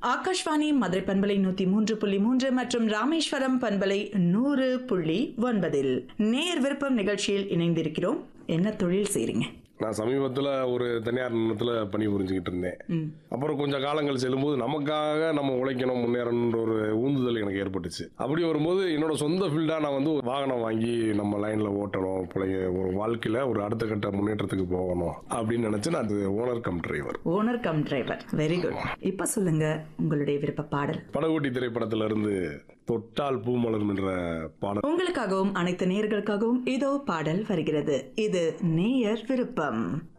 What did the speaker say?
ஆகாஷ்வாணி மதுரை பண்பலை நூத்தி மூன்று புள்ளி மூன்று மற்றும் ராமேஸ்வரம் பண்பலை நூறு புள்ளி ஒன்பதில் நேர் விருப்பம் நிகழ்ச்சியில் இணைந்திருக்கிறோம் என்ன தொழில் செய்றீங்க நான் சமீபத்தில் ஒரு தனியார் நிறுவனத்தில் பணி புரிஞ்சுக்கிட்டு இருந்தேன் அப்புறம் கொஞ்சம் காலங்கள் செல்லும்போது நமக்காக நம்ம உழைக்கணும் முன்னேறணுன்ற ஒரு ஊந்துதல் எனக்கு ஏற்பட்டுச்சு அப்படி வரும்போது என்னோட சொந்த ஃபீல்டாக நான் வந்து ஒரு வாகனம் வாங்கி நம்ம லைனில் ஓட்டணும் பிள்ளைங்க ஒரு வாழ்க்கையில் ஒரு அடுத்த கட்ட முன்னேற்றத்துக்கு போகணும் அப்படின்னு நினச்சி நான் அது owner cum driver owner cum driver very good இப்ப சொல்லுங்க உங்களுடைய விருப்ப பாடல் படகோட்டி திரைப்படத்துல இருந்து தொட்டால் பூமலரும் என்ற பாடல் உங்களுக்காகவும் அனைத்து நேயர்களுக்காகவும் இதோ பாடல் வருகிறது இது நேயர் விருப்பம்